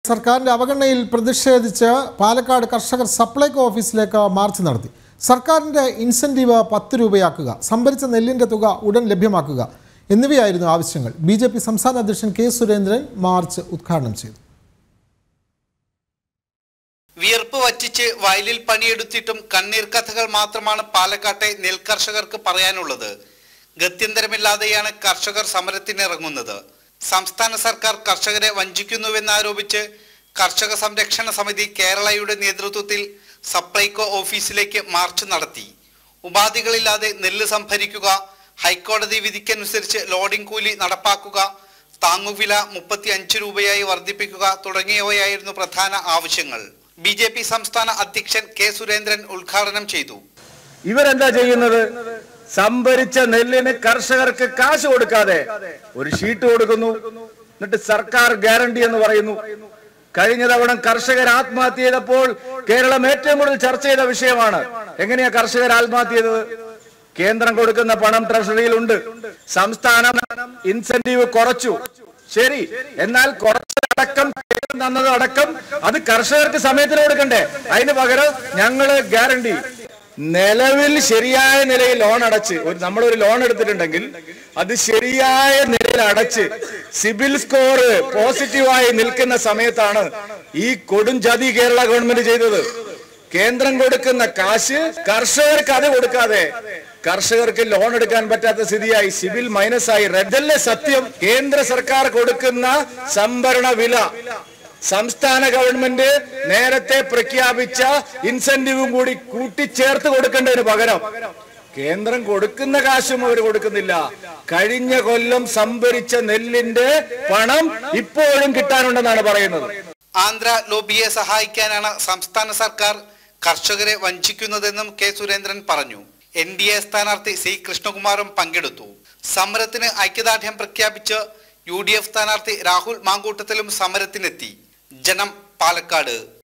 സർക്കാരിന്റെ അവഗണനയിൽ പ്രതിഷേധിച്ച് പാലക്കാട് കർഷകർ സപ്ലൈകോ ഓഫീസിലേക്ക് മാർച്ച് നടത്തി സർക്കാരിന്റെ ഇൻസെന്റീവ് പത്ത് രൂപയാക്കുക സംഭരിച്ച നെല്ലിന്റെ തുക ഉടൻ ലഭ്യമാക്കുക എന്നിവയായിരുന്നു ആവശ്യങ്ങൾ ബി ജെ പി സംസ്ഥാന അധ്യക്ഷൻ കെ സുരേന്ദ്രൻ മാർച്ച് ഉദ്ഘാടനം ചെയ്തു വിയർപ്പ് വറ്റിച്ച് വയലിൽ പണിയെടുത്തിട്ടും കണ്ണീർ കഥകൾ മാത്രമാണ് പാലക്കാട്ടെ നെൽകർഷകർക്ക് പറയാനുള്ളത് ഗത്യന്തരമില്ലാതെയാണ് കർഷകർ സമരത്തിനിറങ്ങുന്നത് സംസ്ഥാന സർക്കാർ കർഷകരെ വഞ്ചിക്കുന്നുവെന്നാരോപിച്ച് കർഷക സംരക്ഷണ സമിതി കേരളയുടെ നേതൃത്വത്തിൽ സപ്ലൈകോ ഓഫീസിലേക്ക് മാർച്ച് നടത്തി ഉപാധികളില്ലാതെ നെല്ല് സംഭരിക്കുക ഹൈക്കോടതി വിധിക്കനുസരിച്ച് ലോഡിംഗ് കൂലി നടപ്പാക്കുക താങ്ങുവില മുപ്പത്തി അഞ്ച് രൂപയായി വർദ്ധിപ്പിക്കുക തുടങ്ങിയവയായിരുന്നു പ്രധാന ആവശ്യങ്ങൾ ബി ജെ പി സംസ്ഥാന അധ്യക്ഷൻ കെ സുരേന്ദ്രൻ ഉദ്ഘാടനം ചെയ്തു ഇവരെന്താ ചെയ്യുന്നത് സംഭരിച്ച നെല്ലിന് കർഷകർക്ക് കാശ് കൊടുക്കാതെ ഒരു ഷീറ്റ് കൊടുക്കുന്നു എന്നിട്ട് സർക്കാർ ഗ്യാരണ്ടി എന്ന് പറയുന്നു കഴിഞ്ഞ തവണ കർഷകർ ആത്മഹത്യ ചെയ്തപ്പോൾ കേരളം ഏറ്റവും കൂടുതൽ ചർച്ച ചെയ്ത വിഷയമാണ് എങ്ങനെയാ കർഷകർ ആത്മഹത്യ ചെയ്തത് കേന്ദ്രം കൊടുക്കുന്ന പണം ട്രഷറിയിലുണ്ട് സംസ്ഥാനം ഇൻസെന്റീവ് കുറച്ചു ശരി എന്നാൽ കുറച്ചടക്കം കേന്ദ്രം തന്നത് അടക്കം അത് കർഷകർക്ക് സമയത്തിന് കൊടുക്കണ്ടേ അതിന് പകരം ഞങ്ങള് ഗ്യാരണ്ടി നിലവിൽ ശരിയായ നിലയിൽ ലോൺ അടച്ച് ഒരു നമ്മളൊരു ലോൺ എടുത്തിട്ടുണ്ടെങ്കിൽ അത് ശരിയായ നിലയിൽ അടച്ച് സിബിൽ സ്കോർ പോസിറ്റീവായി നിൽക്കുന്ന സമയത്താണ് ഈ കൊടും ചതി കേരള ഗവൺമെന്റ് ചെയ്തത് കേന്ദ്രം കൊടുക്കുന്ന കാശ് കർഷകർക്ക് അത് കൊടുക്കാതെ കർഷകർക്ക് ലോൺ എടുക്കാൻ പറ്റാത്ത സ്ഥിതിയായി സിവിൽ മൈനസ് ആയി റെഡല്ലേ സത്യം കേന്ദ്ര സർക്കാർ കൊടുക്കുന്ന സംഭരണ വില സംസ്ഥാന ഗവൺമെന്റ് നേരത്തെ പ്രഖ്യാപിച്ച ഇൻസെന്റീവും കൂടി കൂട്ടിച്ചേർത്ത് കൊടുക്കേണ്ടതിന് പകരം കേന്ദ്രം കൊടുക്കുന്ന കാശും അവർ കൊടുക്കുന്നില്ല കഴിഞ്ഞ കൊല്ലം സംഭരിച്ച നെല്ലിന്റെ പണം ഇപ്പോഴും കിട്ടാനുണ്ടെന്നാണ് പറയുന്നത് ആന്ധ്ര ലോബിയെ സഹായിക്കാനാണ് സംസ്ഥാന സർക്കാർ കർഷകരെ വഞ്ചിക്കുന്നതെന്നും കെ സുരേന്ദ്രൻ പറഞ്ഞു എൻ ഡി എ സ്ഥാനാർത്ഥി സി കൃഷ്ണകുമാറും പങ്കെടുത്തു സമരത്തിന് ഐക്യദാർഢ്യം പ്രഖ്യാപിച്ച് യു ഡി എഫ് സ്ഥാനാർത്ഥി രാഹുൽ മാങ്കൂട്ടത്തിലും സമരത്തിനെത്തി ജനം പാലക്കാട്